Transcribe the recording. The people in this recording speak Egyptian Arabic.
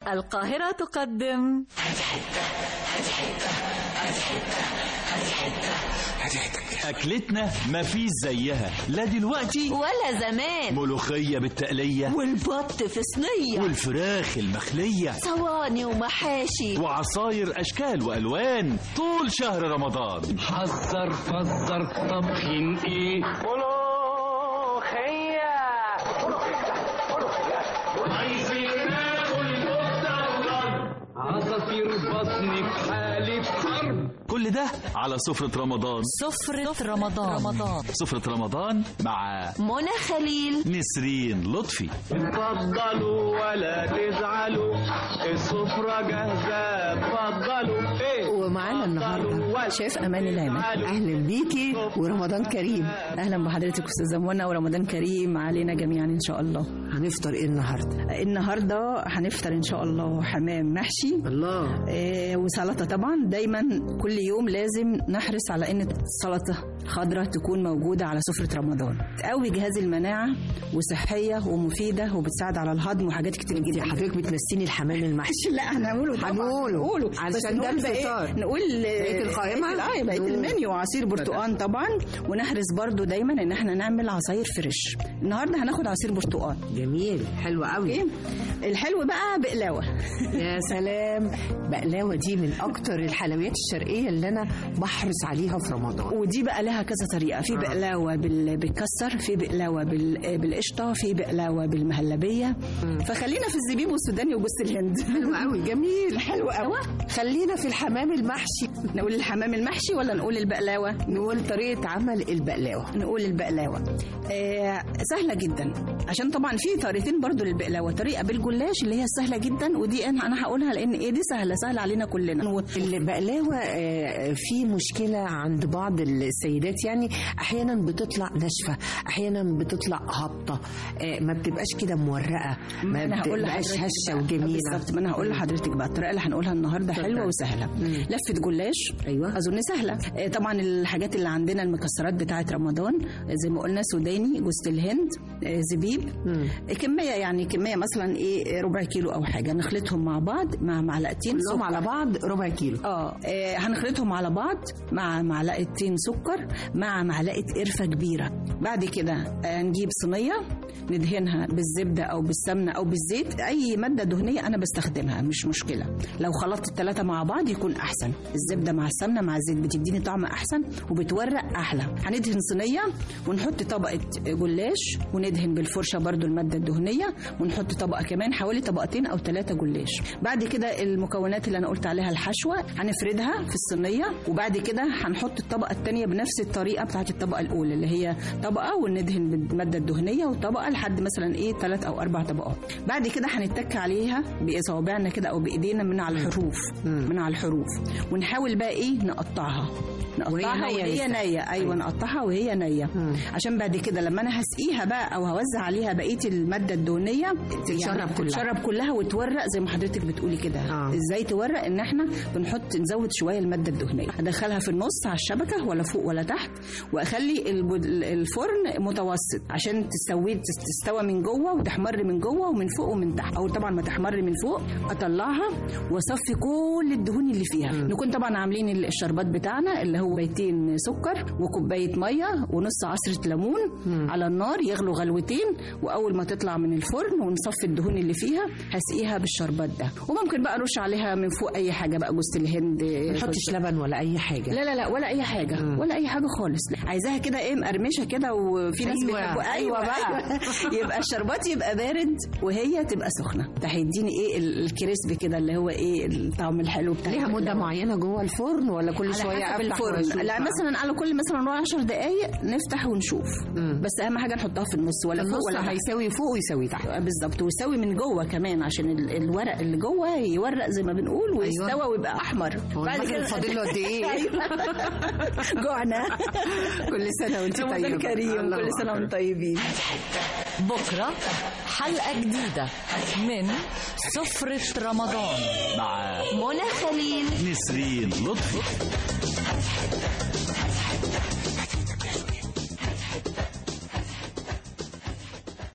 القاهرة تقدم أكلتنا مفيش زيها لا دلوقتي ولا زمان ملوخية بالتقلية والبط في صينية والفراخ المخلية صواني ومحاشي وعصاير أشكال وألوان طول شهر رمضان حذر فزر طبخين ايه عايزين ناكل كفتة عصافير بطنك حالة حرب كل ده على سفرة رمضان سفرة رمضان رمضان سفرة رمضان مع منى خليل نسرين لطفي اتفضلوا ولا تزعلوا السفرة جاهزة اتفضلوا ايه ومعانا النهارده شيف امان العماد اهلا بيكي ورمضان كريم اهلا بحضرتك استاذه منى ورمضان كريم علينا جميعا ان شاء الله هنفطر ايه النهارده؟ النهارده هنفطر ان شاء الله حمام محشي الله آه وسلطه طبعا دايما كل يوم لازم نحرص على ان السلطه خضراء تكون موجوده على سفره رمضان تقوي جهاز المناعه وصحيه ومفيده وبتساعد على الهضم وحاجات كتير انت جدا حضرتك بتنسيني الحمام المحشي لا هنقوله طبعا هنقوله. هنقوله علشان بس ده نقول بقى الفطار. إيه؟ نقول بقية القائمة؟ اه بقيه مم. المنيو عصير برتقال طبعا ونحرص برضو دايما ان احنا نعمل عصاير فريش النهارده هناخد عصير برتقال جميل حلو قوي اوكي الحلو بقى بقلاوه يا سلام بقلاوه دي من اكتر الحلويات الشرقيه اللي انا بحرص عليها في رمضان ودي بقى لها كذا طريقه في بقلاوه بال- بالكسر في بقلاوه بال- بالقشطه في بقلاوه بالمهلبيه فخلينا في الزبيب والسوداني وجوز الهند حلو قوي جميل حلو قوي خلينا في الحمام المحشي نقول الحمام المحشي ولا نقول البقلاوه نقول طريقه عمل البقلاوه نقول البقلاوه آه سهله جدا عشان طبعا في طريقتين برضو للبقلاوه طريقه بالجلاش اللي هي سهله جدا ودي انا انا هقولها لان ايه دي سهله سهله علينا كلنا البقلاوه آه، في مشكله عند بعض السيدات يعني احيانا بتطلع ناشفه احيانا بتطلع هابطه آه، ما بتبقاش كده مورقه ما انا هقول بتبقاش لحضرتك هشه بقى- وجميله بالظبط ما انا هقول لحضرتك بقى الطريقه اللي هنقولها النهارده اتفضل. حلوه وسهله مم. لفه جلاش أيوة. اظن سهله آه، طبعا الحاجات اللي عندنا المكسرات بتاعه رمضان آه، زي ما قلنا سوداني جوز الهند آه، زبيب مم. آه، كميه يعني كميه مثلا ايه ربع كيلو او حاجه نخلطهم مع بعض مع معلقتين كلهم سكر. على بعض ربع كيلو اه آه، هنخلطهم على بعض مع معلقتين سكر مع معلقه قرفه كبيره بعد كده آه، نجيب صينيه ندهنها بالزبده او بالسمنه او بالزيت اي ماده دهنيه انا بستخدمها مش مشكله لو خلطت الثلاثه مع بعض يكون احسن الزبده مع السمنه مع الزيت بتديني طعم احسن وبتورق احلى هندهن صينيه ونحط طبقه جلاش وندهن بالفرشه برضو الماده الدهنيه ونحط طبقه كمان حوالي طبقتين او ثلاثه جلاش بعد كده المكونات اللي انا قلت عليها الحشوه هنفردها في الصينيه وبعد كده هنحط الطبقه الثانيه بنفس الطريقه بتاعت الطبقه الاولى اللي هي طبقه وندهن بالماده الدهنيه وطبقه لحد مثلا ايه ثلاث او اربع طبقات بعد كده هنتك عليها بصوابعنا كده او بايدينا من على الحروف من على الحروف ونحاول بقى ايه نقطعها نقطعها وهي نية وهي لسه. نيه ايوه نقطعها وهي نيه مم. عشان بعد كده لما انا هسقيها بقى او هوزع عليها بقيه الماده الدهنيه تتشرب كلها. تتشرب كلها وتورق زي ما حضرتك بتقولي كده آه. ازاي تورق ان احنا بنحط نزود شويه الماده الدهنيه ادخلها في النص على الشبكه ولا فوق ولا تحت واخلي الب- الفرن متوسط عشان تستوي تستوى من جوه وتحمر من جوه ومن فوق ومن تحت اول طبعا ما تحمر من فوق اطلعها واصفي كل الدهون اللي فيها نكون طبعا عاملين الشربات بتاعنا اللي هو بيتين سكر وكوبايه ميه ونص عصره ليمون على النار يغلوا غلوتين واول ما تطلع من الفرن ونصفي الدهون اللي فيها هسقيها بالشربات ده وممكن بقى ارش عليها من فوق اي حاجه بقى جوز الهند ما نحطش لبن ولا اي حاجه لا لا لا ولا اي حاجه ولا اي حاجه خالص عايزاها كده ايه مقرمشه كده وفي ناس أيوة، بيحبوا أيوة بقى. أيوة. يبقى الشربات يبقى بارد وهي تبقى سخنه ده هيديني ايه ال- الكريسبي كده اللي هو ايه الطعم الحلو بتاع ليها مده معينه جوه الفرن ولا كل على شويه حسب افتح الفرن وأشوف لا بقى؟ مثلا على كل مثلا ربع 10 دقائق نفتح ونشوف مم. بس اهم حاجه نحطها في النص ولا فوق النص ولا تحت. هيساوي فوق ويساوي تحت بالظبط ويسوي من جوه كمان عشان ال- الورق اللي جوه يورق زي ما بنقول ويستوى ويبقى احمر هو المغرب فاضل له قد ايه؟ أيوة. جوعنا كل سنه وانت رمضان طيبه كريم الله كل سنه أكبر. وانتم طيبين بكرة حلقة جديدة من سفرة رمضان مع منى خليل نسرين لطفي